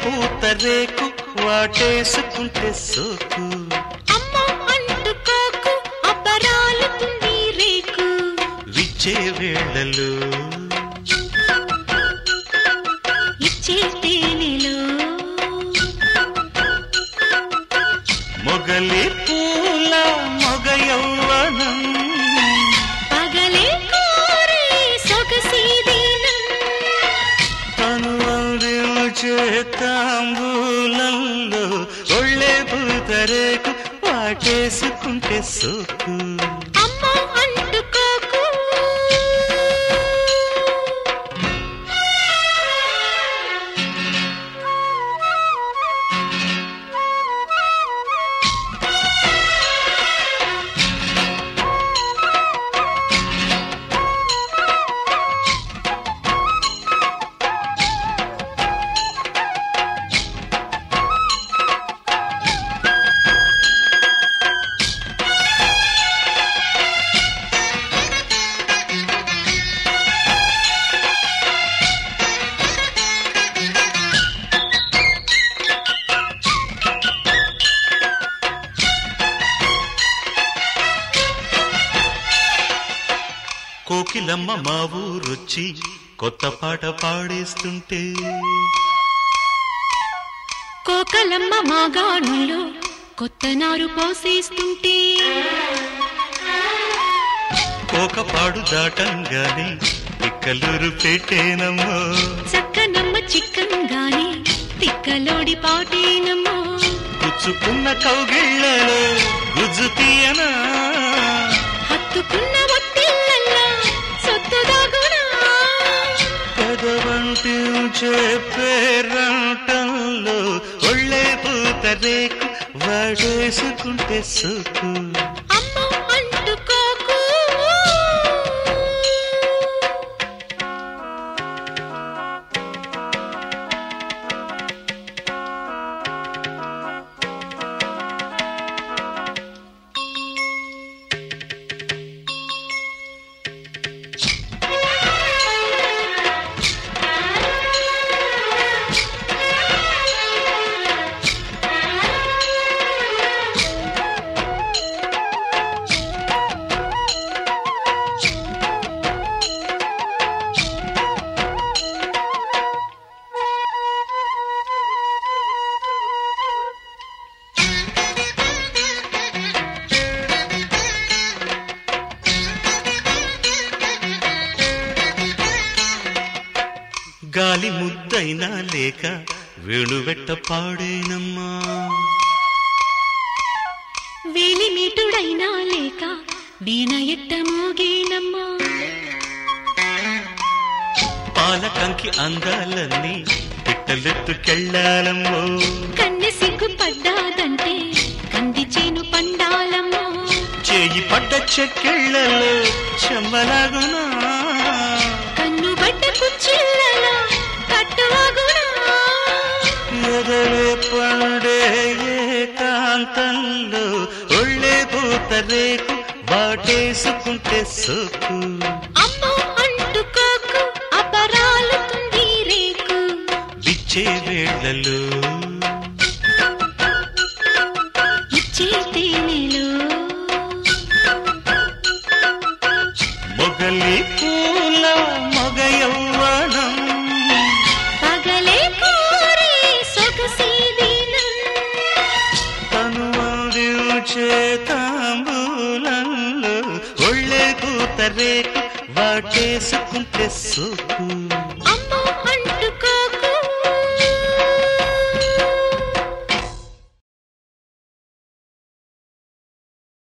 పూత రేకు వాటేసుకుంటే సోకు అమ్మో అంటుకోకు అబ్బరాలుతుంది రేకు విచ్చే వేళలో ఇచ్చే తేనెలో మొగలి పూల మొగ యౌవనం పగలే కోరే సొగసీదీనం తను చేతాంబూలంలో ఒళ్ళే పూత రేకు వాటేసుకుంటే సోకు అమ్మో అంటుకోకు కోకిలమ్మ మా ఊరొచ్చి కొత్త పాట పాడేస్తుంటే కోకలమ్మ మాగాణుల్లో కొత్త నారు పోసేస్తుంటే కోకపాడు దాటంగానే పిక్కలూరు పెట్టేనమ్మో చక్కనమ్మ చిక్కంగానే తిక్కలోడి పాటేనమ్మో గుచ్చుకున్న కౌగిళ్ళలో గుజ్జు తీయనా హత్తుకున్న ఒత్తిళ్ళల్లా సొత్తు దాగునా పెదవంటి చెప్పేరంటంలో ఒళ్ళే పూత రేకు వాడేసుకుంటే సుకు అమ్మో అంటుకోకు గాలి ముద్దైనా లేక వేణువెట్ట పాడేనమ్మా వేలిమీటుడైనా లేక వీణ ఎట్ట మోగేనమ్మా పాలకంకి అందాలన్నీ పిట్టలెత్తుకెళ్ళాలమ్మో కన్నె సిగ్గు పడ్డాదంటే కంది చేను పండాలమ్మో చేయి పడ్డ చెక్కిళ్ళలో చెమ్మలాగునా కన్ను బట్ట కుచ్చిళ్ళలో కట్టువాగునా ఎదలే పండే ఏకాంతంలో ఒళ్ళే పూత రేకు వాటేసుకుంటే సోకు అమ్మో అంటుకోకు అపరాలుతుంది రేకు విచ్చే వేళలో ఇచ్చే తేనెలో మొగలి పూల మొగ యౌవనం పగలే కోరే సొగసీదీనం తను చేతాంబూలంలో ఒళ్ళే పూత రేకు వాటేసుకుంటే సోకు